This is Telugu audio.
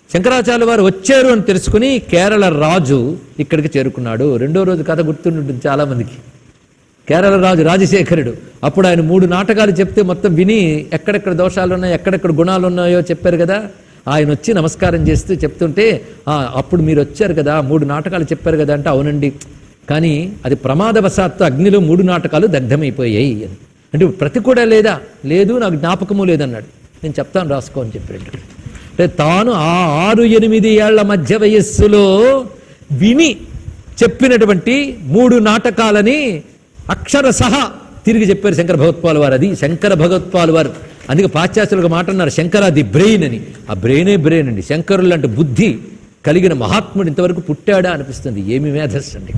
శంకరాచార్య వారు వచ్చారు అని తెలుసుకుని కేరళ రాజు ఇక్కడికి చేరుకున్నాడు రెండో రోజు కథ గుర్తుంటుంది చాలా మందికి కేరళ రాజు రాజశేఖరుడు అప్పుడు ఆయన మూడు నాటకాలు చెప్తే మొత్తం విని ఎక్కడెక్కడ దోషాలు ఉన్నాయో ఎక్కడెక్కడ గుణాలు ఉన్నాయో చెప్పారు కదా ఆయన వచ్చి నమస్కారం చేస్తూ చెప్తుంటే "ఆ, అప్పుడు మీరు వచ్చారు కదా మూడు నాటకాలు చెప్పారు కదా అంటే అవునండి కానీ అది ప్రమాదవశాత్తు అగ్నిలో మూడు నాటకాలు దగ్ధమైపోయాయి అని అంటే ప్రతి కూడా లేదా లేదు నాకు జ్ఞాపకము లేదన్నాడు నేను చెప్తాను రాసుకో అని చెప్పాడు అంటే తాను ఆ ఆరు ఎనిమిది ఏళ్ల మధ్య వయస్సులో విని చెప్పినటువంటి మూడు నాటకాలని అక్షర సహా తిరిగి చెప్పారు శంకర భగవత్పాల్ వారు అది శంకర భగవత్పాల్ వారు అందుకే పాశ్చాత్యులు ఒక మాట అన్నారు శంకర ది బ్రెయిన్ అని ఆ బ్రెయినే బ్రెయిన్ అండి శంకరులు అంటే బుద్ధి కలిగిన మహాత్ముడు ఇంతవరకు పుట్టాడా అనిపిస్తుంది ఏమి మేధస్సు అండి